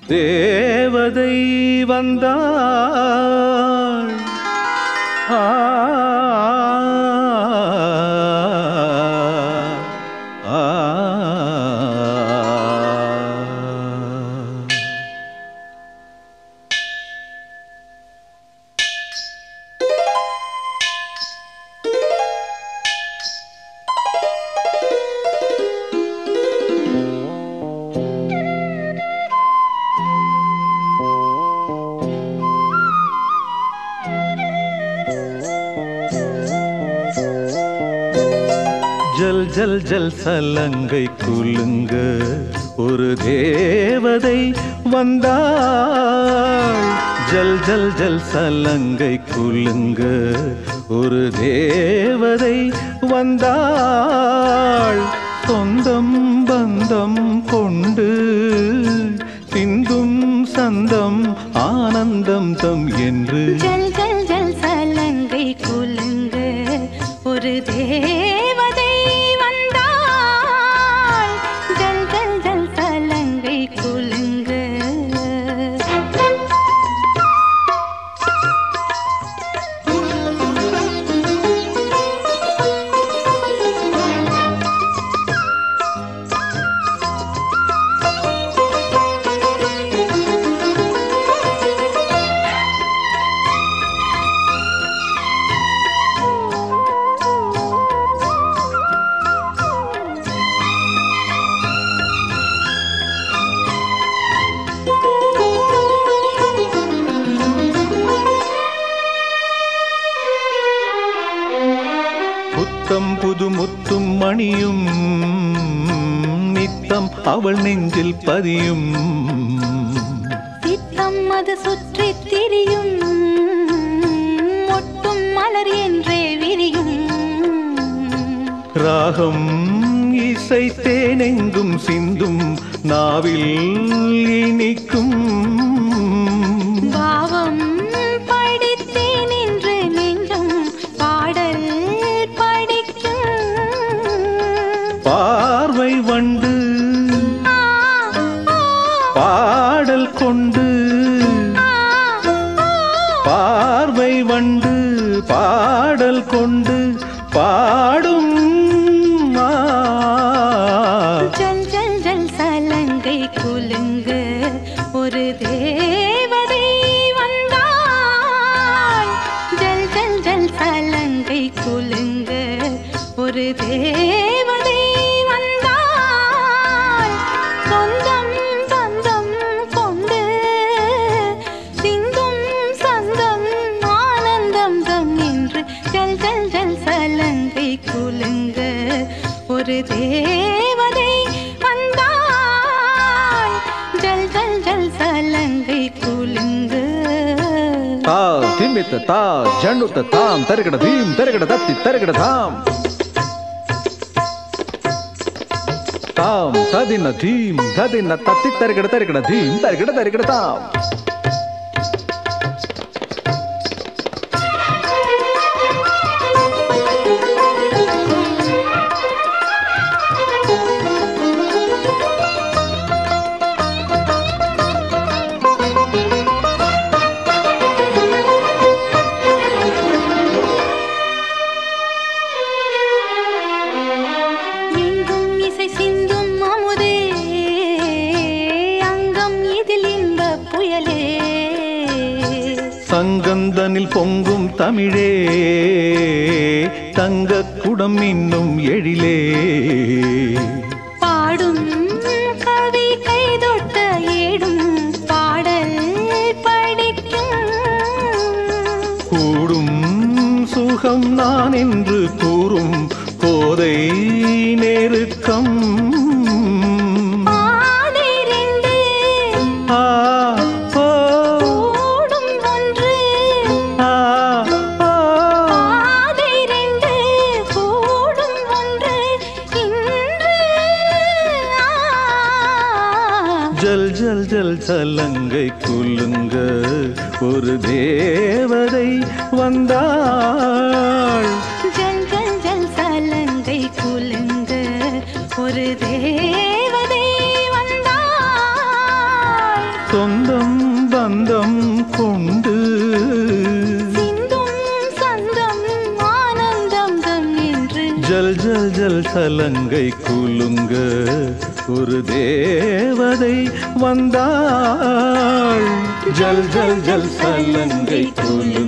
தேவதை வந்தாள் ஆ ஆ ஜல் ஜல் ஜல் சலங்கை குலுங்க ஒரு தேவதை வந்தாள் ஜல் ஜல் ஜல் சலங்கை குலுங்க ஒரு தேவதை வந்தாள் சொந்தம் பந்தம் கொண்டு சிந்தும் சந்தம் ஆனந்தம் தம் என்று ஜல் ஜல் ஜல் சலங்கை குலுங்க ஒரு தேவதை வந்தாள் ஜல் ஜல் ஜல் சலங்கை குலுங்க புத்தம் புது முத்தும் மணியும் நித்தம் அவள் நெஞ்சில் பதியும் சித்தம் அது சுற்றி திரியும் ஒட்டும் மலர் என்றே விரியும் ராகம் இசை தேனெங்கும் சிந்தும் நாவில் இனிக்கும் பாவம் படித்தேன் என்று நெஞ்சம் பாடல் படிக்கும் பார்வை வண்டு ஆ, ஆ, பாடல் கொண்டு ஆ, ஆ. பார்வை வண்டு பாடல் கொண்டு பாடும் ஆ. ஜல் ஜல் ஜல் சலங்கை குலுங்க ஒரு தேவதை வந்தாள் ஜல் ஜல் ஜல் சலங்கை குலுங்க ஒரு தேவதை வந்தாள் சொந்தம் பந்தம் கொண்டு சிந்தும் சந்தம் ஆனந்தம் தம் என்று ஜல் ஜல் ஜல் சலங்கை குலுங்க ஒரு தேவதை வந்தாள் ஜல் ஜல் ஜல் சலங்கை குலுங்க ತಾ ತಿಮ್ಮಿತ್ತ ತಾ ಜಣ್ಣುತ್ತ ತಾಂ ತರಗಡ ಧೀಂ ತರಗಡ ದತ್ತಿ ತರಗಡ ಧಾಂ ತಾಂ ತದಿನ ಧೀಂ ತದಿನ ತತ್ತಿ ತರಗಡ ತರಗಡ ಧೀಂ ತರಗಡ ತರಗಡ ತಾಂ எங்கும் இசை சிந்தும் அமுதே அங்கம் இதில் இன்ப புயலே சங்கந்தனில் பொங்கும் தமிழே தங்க குடம் இன்னும் எழிலே பாடும் கவி கைதொட்ட ஏடும் பாடல் படிக்கும் கூடும் சுகம் நான் என்று கூறும் போதை நெருக்கம் பாதை ரெண்டு ஆ, ஓ, கூடும் ஒன்று ஆ, ஓ. பாதை ரெண்டு கூடும் ஒன்று இன்று ஆ. ஜல் ஜல் ஜல் சலங்கை குலுங்க ஒரு தேவதை வந்தாள் ஜல் ஜல் ஜல் சலங்கை குலுங்க ஒரு தேவதை வந்தாள் சொந்தம் பந்தம் கொண்டு சிந்தும் சந்தம் ஆனந்தம் தம் என்று ஜல் ஜல் ஜல் சலங்கை குலுங்க ஒரு தேவதை வந்தாள் ஜல் ஜல் ஜல் சலங்கை குலுங்க